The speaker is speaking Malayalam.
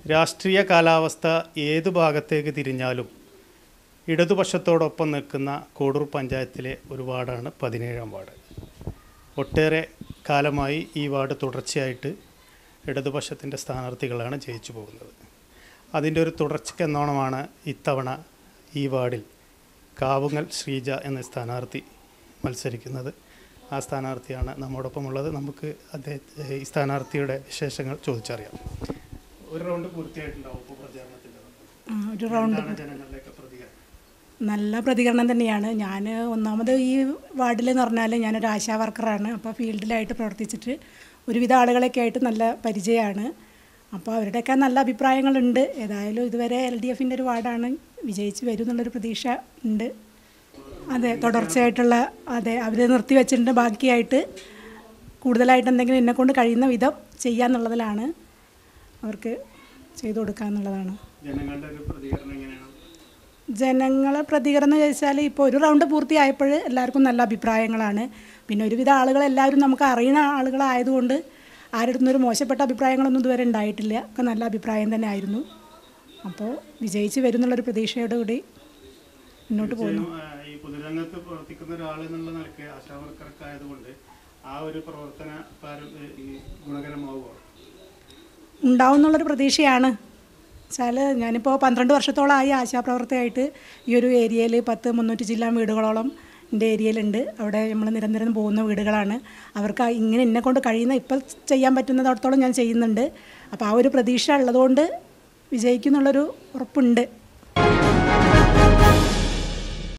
രാഷ്ട്രീയ കാലാവസ്ഥ ഏത് ഭാഗത്തേക്ക് തിരിഞ്ഞാലും ഇടതുപക്ഷത്തോടൊപ്പം നിൽക്കുന്ന കോടൂർ പഞ്ചായത്തിലെ ഒരു വാർഡാണ് പതിനേഴാം വാർഡ് ഒട്ടേറെ കാലമായി ഈ വാർഡ് തുടർച്ചയായിട്ട് ഇടതുപക്ഷത്തിൻ്റെ സ്ഥാനാർത്ഥികളാണ് ജയിച്ചു പോകുന്നത് അതിൻ്റെ ഒരു തുടർച്ചയ്ക്കെന്നോണമാണ് ഇത്തവണ ഈ വാർഡിൽ കാവുങ്ങൽ ശ്രീജ എന്ന സ്ഥാനാർത്ഥി മത്സരിക്കുന്നത് ആ സ്ഥാനാർത്ഥിയാണ് നമ്മോടൊപ്പം ഉള്ളത് നമുക്ക് അദ്ദേഹത്തെ ഈ സ്ഥാനാർത്ഥിയുടെ വിശേഷങ്ങൾ ചോദിച്ചറിയാം ഒരു റൗണ്ട് പൂർത്തിയായിട്ടുണ്ടാവും ഇപ്പോൾ പ്രചാരണത്തിൻ്റെ ആ, ഒരു റൗണ്ട് എന്താണ് ജനങ്ങളിലേക്ക് പ്രതികരണം നല്ല പ്രതികരണം തന്നെയാണ് ഞാൻ ഒന്നാമത് ഈ വാർഡിൽ എന്ന് പറഞ്ഞാൽ ഞാനൊരു ആശാ വർക്കറാണ് അപ്പോൾ ഫീൽഡിലായിട്ട് പ്രവർത്തിച്ചിട്ട് ഒരുവിധ ആളുകളൊക്കെ ആയിട്ട് നല്ല പരിചയമാണ് അപ്പോൾ അവരുടെയൊക്കെ നല്ല അഭിപ്രായങ്ങളുണ്ട് ഏതായാലും ഇതുവരെ എൽ ഡി എഫിൻ്റെ ഒരു വാർഡാണ് വിജയിച്ച് വരും എന്നുള്ളൊരു പ്രതീക്ഷ ഉണ്ട് അതെ തുടർച്ചയായിട്ടുള്ള അതെ അവർ നിർത്തി വെച്ചിട്ടുണ്ട് ബാക്കിയായിട്ട് കൂടുതലായിട്ട് എന്തെങ്കിലും എന്നെക്കൊണ്ട് കഴിയുന്ന വിധം ചെയ്യാന്നുള്ളതിലാണ് അവർക്ക് ചെയ്തു കൊടുക്കുക എന്നുള്ളതാണ് ജനങ്ങളുടെ ഒരു പ്രതികരണം എങ്ങനെയാണ് ജനങ്ങളെ പ്രതികരണം എന്ന് ചോദിച്ചാൽ ഇപ്പോൾ ഒരു റൗണ്ട് പൂർത്തിയായപ്പോൾ എല്ലാവർക്കും നല്ല അഭിപ്രായങ്ങളാണ് പിന്നെ ഒരുവിധ ആളുകൾ എല്ലാവരും നമുക്ക് അറിയുന്ന ആളുകളായതുകൊണ്ട് ആരുടെ അടുത്തുനിന്നും ഒരു മോശപ്പെട്ട അഭിപ്രായങ്ങളൊന്നും ഇതുവരെ ഉണ്ടായിട്ടില്ല ഒക്കെ നല്ല അഭിപ്രായം തന്നെ ആയിരുന്നു അപ്പോൾ വിജയിച്ച് വരും എന്നുള്ളൊരു പ്രതീക്ഷയോട് കൂടി മുന്നോട്ട് പോകുന്നു തീർച്ചയായും, ആ, ഈ പൊതുരംഗത്ത് പ്രവർത്തിക്കുന്ന ഒരാൾ എന്നുള്ള നിലയ്ക്ക് ആശാവർക്കർക്ക് ആയതുകൊണ്ട് ആ ഒരു പ്രവർത്തന പാരം- ഈ ഗുണകരമാവുക ഉണ്ടാവും എന്നുള്ളൊരു പ്രതീക്ഷയാണ് വെച്ചാൽ ഞാനിപ്പോൾ പന്ത്രണ്ട് വർഷത്തോളമായി ആശാപ്രവർത്തകയായിട്ട് ഈ ഒരു ഏരിയയിൽ പത്ത് മുന്നൂറ്റി ജില്ലാ വീടുകളോളം എൻ്റെ ഏരിയയിലുണ്ട് അവിടെ നമ്മൾ നിരന്തരം പോകുന്ന വീടുകളാണ് അവർക്ക് ആ ഇങ്ങനെ എന്നെ കൊണ്ട് കഴിയുന്ന ഇപ്പോൾ ചെയ്യാൻ പറ്റുന്നതോടത്തോളം ഞാൻ ചെയ്യുന്നുണ്ട് അപ്പോൾ ആ ഒരു പ്രതീക്ഷ ഉള്ളതുകൊണ്ട് വിജയിക്കുന്നുള്ളൊരു ഉറപ്പുണ്ട്